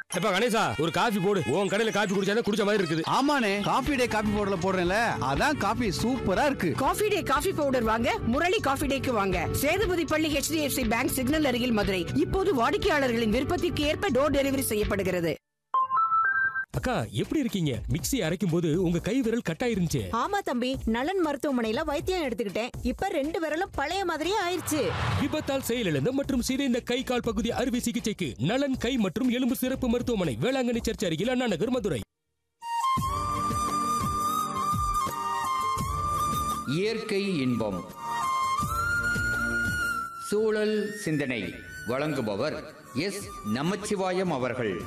எப்ப கணேசா ஒரு காஃபி போடு உன் கடையில காஃபி குடிச்சாதான் குடிச்ச மாதிரி இருக்குது ஆமாண்ணே காபி டே காபி பவுடர்ல போடுறேன்ல அதான் காபி சூப்பரா இருக்கு காஃபி டே காஃபி பவுடர் வாங்க முரளி காஃபி டேக்கு வாங்க சேதுபதி பள்ளி HDFC பேங்க் சிக்னல் அருகில் மதுரை இப்போது வாடிக்கையாளர்களின் விருப்பத்திற்கு ஏற்ப டோர் டெலிவரி செய்யப்படுகிறது அக்கா எப்படி இருக்கீங்க மிக்ஸி அரைக்கும் போது உங்க கை விரல் கட்டாயிருந்துச்சு ஆமா தம்பி நலன் மருத்துவமனையில வைத்தியம் எடுத்துக்கிட்டேன் இப்ப ரெண்டு விரலும் பழைய மாதிரியே ஆயிருச்சு விபத்தால் செயலிழந்த மற்றும் சிதைந்த கை கால் பகுதி அறுவை சிகிச்சைக்கு நலன் கை மற்றும் எலும்பு சிறப்பு மருத்துவமனை வேளாங்கண்ணி சர்ச் அருகில் அண்ணா நகர் மதுரை இயற்கை இன்பம் சூழல் சிந்தனை வழங்குபவர் எஸ் நமச்சிவாயம் அவர்கள்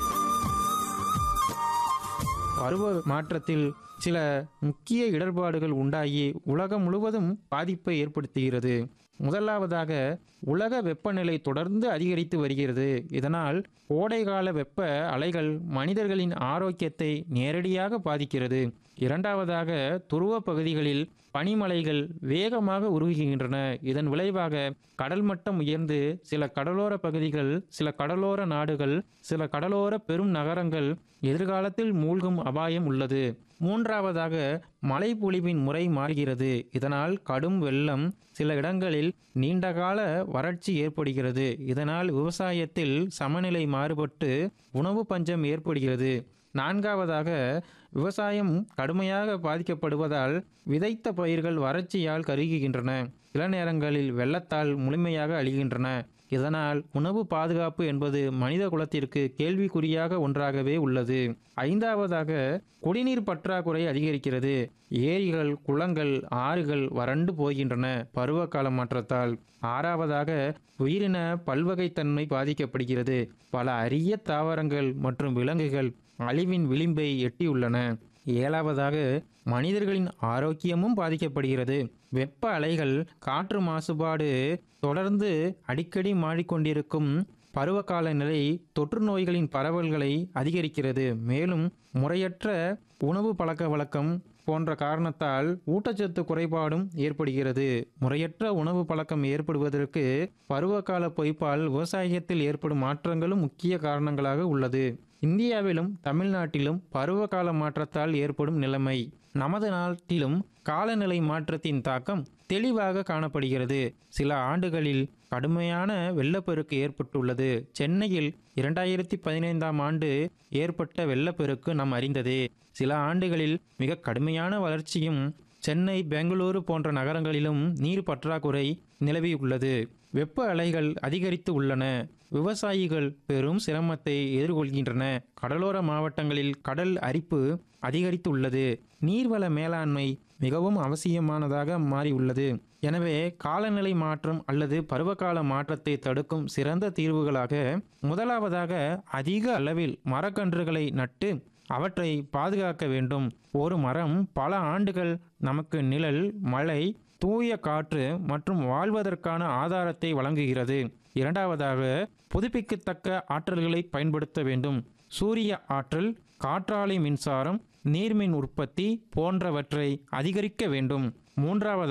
பருவ மாற்றத்தில் சில முக்கிய இடர்பாடுகள் உண்டாகி உலகம் முழுவதும் பாதிப்பை ஏற்படுத்துகிறது முதலாவதாக உலக வெப்பநிலை தொடர்ந்து அதிகரித்து வருகிறது இதனால் கோடைகால வெப்ப அலைகள் மனிதர்களின் ஆரோக்கியத்தை நேரடியாக பாதிக்கிறது இரண்டாவதாக துருவ பகுதிகளில் பனிமலைகள் வேகமாக உருகுகின்றன இதன் விளைவாக கடல் மட்டம் உயர்ந்து சில கடலோர பகுதிகள் சில கடலோர நாடுகள் சில கடலோர பெரும் நகரங்கள் எதிர்காலத்தில் மூழ்கும் அபாயம் உள்ளது மூன்றாவதாக மழைப்பொழிவின் முறை மாறுகிறது இதனால் கடும் வெள்ளம் சில இடங்களில் நீண்டகால வறட்சி ஏற்படுகிறது இதனால் விவசாயத்தில் சமநிலை மாறுபட்டு உணவு பஞ்சம் ஏற்படுகிறது நான்காவதாக விவசாயம் கடுமையாக பாதிக்கப்படுவதால் விதைத்த பயிர்கள் வறட்சியால் கருகுகின்றன சில நேரங்களில் வெள்ளத்தால் முழுமையாக அழிகின்றன இதனால் உணவு பாதுகாப்பு என்பது மனித குலத்திற்கு கேள்விக்குறியாக ஒன்றாகவே உள்ளது ஐந்தாவதாக குடிநீர் பற்றாக்குறை அதிகரிக்கிறது ஏரிகள் குளங்கள் ஆறுகள் வறண்டு போகின்றன பருவகால மாற்றத்தால் ஆறாவதாக உயிரின பல்வகைத்தன்மை பாதிக்கப்படுகிறது பல அரிய தாவரங்கள் மற்றும் விலங்குகள் அழிவின் விளிம்பை எட்டியுள்ளன ஏழாவதாக மனிதர்களின் ஆரோக்கியமும் பாதிக்கப்படுகிறது வெப்ப அலைகள் காற்று மாசுபாடு தொடர்ந்து அடிக்கடி மாறிக்கொண்டிருக்கும் பருவகால நிலை தொற்று நோய்களின் பரவல்களை அதிகரிக்கிறது மேலும் முறையற்ற உணவு பழக்க வழக்கம் போன்ற காரணத்தால் ஊட்டச்சத்து குறைபாடும் ஏற்படுகிறது முறையற்ற உணவு பழக்கம் ஏற்படுவதற்கு பருவகால பொய்ப்பால் விவசாயத்தில் ஏற்படும் மாற்றங்களும் முக்கிய காரணங்களாக உள்ளது இந்தியாவிலும் தமிழ்நாட்டிலும் பருவகால மாற்றத்தால் ஏற்படும் நிலைமை நமது நாட்டிலும் காலநிலை மாற்றத்தின் தாக்கம் தெளிவாக காணப்படுகிறது சில ஆண்டுகளில் கடுமையான வெள்ளப்பெருக்கு ஏற்பட்டுள்ளது சென்னையில் இரண்டாயிரத்தி பதினைந்தாம் ஆண்டு ஏற்பட்ட வெள்ளப்பெருக்கு நாம் அறிந்ததே சில ஆண்டுகளில் மிக கடுமையான வளர்ச்சியும் சென்னை பெங்களூரு போன்ற நகரங்களிலும் நீர் பற்றாக்குறை நிலவியுள்ளது வெப்ப அலைகள் அதிகரித்து உள்ளன விவசாயிகள் பெரும் சிரமத்தை எதிர்கொள்கின்றன கடலோர மாவட்டங்களில் கடல் அரிப்பு அதிகரித்துள்ளது நீர்வள மேலாண்மை மிகவும் அவசியமானதாக மாறியுள்ளது எனவே காலநிலை மாற்றம் அல்லது பருவகால மாற்றத்தை தடுக்கும் சிறந்த தீர்வுகளாக முதலாவதாக அதிக அளவில் மரக்கன்றுகளை நட்டு அவற்றை பாதுகாக்க வேண்டும் ஒரு மரம் பல ஆண்டுகள் நமக்கு நிழல் மழை தூய காற்று மற்றும் வாழ்வதற்கான ஆதாரத்தை வழங்குகிறது இரண்டாவதாக புதுப்பிக்கத்தக்க ஆற்றல்களை பயன்படுத்த வேண்டும் சூரிய ஆற்றல் காற்றாலை மின்சாரம் நீர்மின் உற்பத்தி போன்றவற்றை அதிகரிக்க வேண்டும் மூன்றாவது